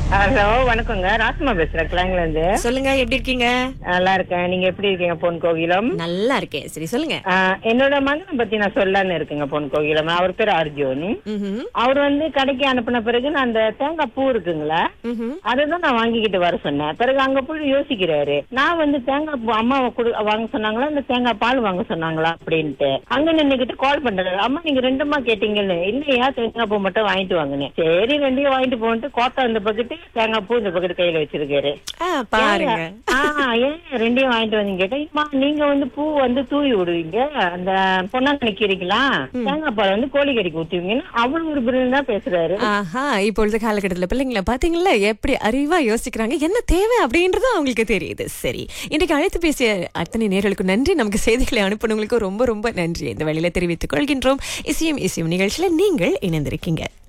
Hello வணக்கங்க ராசமா பேசுறேன் கிளாங்ல இருந்து சொல்லுங்க எப்படி இருக்கீங்க நல்லா இருக்கேன் நீங்க எப்படி இருக்கீங்க பொன் கோகிலம் நல்லா இருக்கேன் சரி சொல்லுங்க ஆஹ், என்னோட மகனை பத்தி நான் சொல்லலான்னு இருக்குங்க பொன் கோகிலம் அவர் பேர் அர்ஜுன் ம்ஹும். அவர் வந்து கடைக்கு அனுப்பின பிறகு நான் அந்த தேங்காய் பூ இருக்குங்களா ம்ஹும். அதுதான் நான் வாங்கிக்கிட்டு வர சொன்னேன் பிறகு அங்க போய் யோசிக்கிறாரு நான் வந்து தேங்காய் பூ அம்மாவை கொடு வாங்க சொன்னாங்களா இந்த தேங்காய் பால் வாங்க சொன்னாங்களா அப்படின்ட்டு அங்க நின்னுகிட்டு கால் பண்றாரு அம்மா நீங்க ரெண்டுமா கேட்டீங்கன்னு இல்லையா தேங்காய் பூ மட்டும் வாங்கிட்டு வாங்கினேன் சரி ரெண்டையும் வாங்கிட்டு போன்ட்டு கோத்தா இந்த பக்கெட்டு தேங்காய் பூ இந்த பக்கெட்டு கையில வச்சிருக்காரு ஆ, பாருங்க ஆஹ் ஏன் ரெண்டையும் வாங்கிட்டு வந்தீங்க கேட்டா "அம்மா, நீங்க வந்து பூ வந்து தூவி விடுவீங்க அந்த பொன்னாங்க நிக்கிறீங்களா தேங்காய் பால் வந்து கோழிக்கறிக்கு ஊத்துவீங்கன்னு அவ்வளவு ஒரு பிரிவு தான் பேசுறாரு ஆஹா இப்பொழுது காலகட்டத்துல பிள்ளைங்கள பாத்தீங்களா எப்படி அறிவா யோசிக்கிறாங்க என்ன தேவை அப்படின்றது அவங்களுக்கு தெரியுது சரி இன்றைக்கு அழைத்து பேசிய அத்தனை நேர்களுக்கு நன்றி நமக்கு செய்திகளை அனுப்பினவங்களுக்கு ரொம்ப ரொம்ப நன்றி இந்த வழியில தெரிவித்துக் கொள்கின்றோம் இசையும் இசையும் நிகழ்ச்சியில நீங்கள் இணைந்திருக்கீங்க